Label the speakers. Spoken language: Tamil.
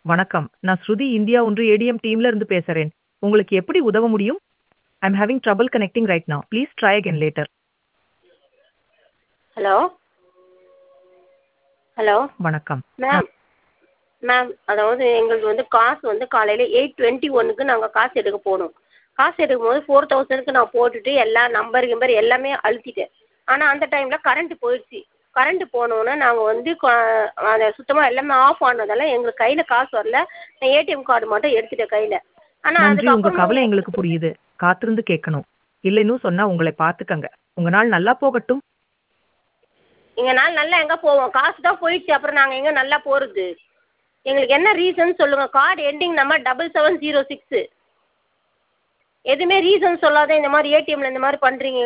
Speaker 1: வணக்கம். நான் ஸ்ருதி இந்தியா ஒன்று ஏடிஎம் டீம்ல இருந்து பேசுறேன். உங்களுக்கு எப்படி உதவ முடியும்? I'm having trouble connecting right now. Please try again later.
Speaker 2: Hello hello
Speaker 1: வணக்கம்.
Speaker 2: மேம் மேம் அதாவது எங்களுக்கு வந்து காசு வந்து காலையில் எயிட் டுவெண்ட்டி ஒன்றுக்கு நாங்கள் காசு எடுக்க போகணும் காசு எடுக்கும்போது ஃபோர் தௌசண்ட்க்கு நான் போட்டுட்டு எல்லா நம்பர் கிம்பர் எல்லாமே அழுத்திட்டேன் ஆனால் அந்த டைமில் கரண்ட்டு போயிடுச்சு கரண்ட்டு போனோன்னே நாங்கள் வந்து கொ- அதை சுத்தமாக எல்லாமே ஆஃப் ஆனதால எங்களுக்கு கையில் காசு வரல நான் ஏடிஎம் கார்டு மட்டும் எடுத்துட்டேன் கையில் ஆனால்
Speaker 1: நன்றி உங்க
Speaker 2: அதுக்கப்புறம்
Speaker 1: கவலை எங்களுக்கு புரியுது. காத்திருந்து கேட்கணும். இல்லைன்னு சொன்னா உங்களை பார்த்துக்கங்க. உங்க நாள் நல்லா போகட்டும்.
Speaker 2: எங்க நாள் நல்லா எங்கே போவோம் காசு தான் போயிடுச்சு அப்புறம் நாங்கள் எங்கே நல்லா போகிறது எங்களுக்கு என்ன ரீசன் சொல்லுங்கள் card ending number double seven zero six எதுவுமே ரீசன் சொல்லாத இந்த மாதிரி ஏடிஎம்ல இந்த மாதிரி பண்ணுறீங்க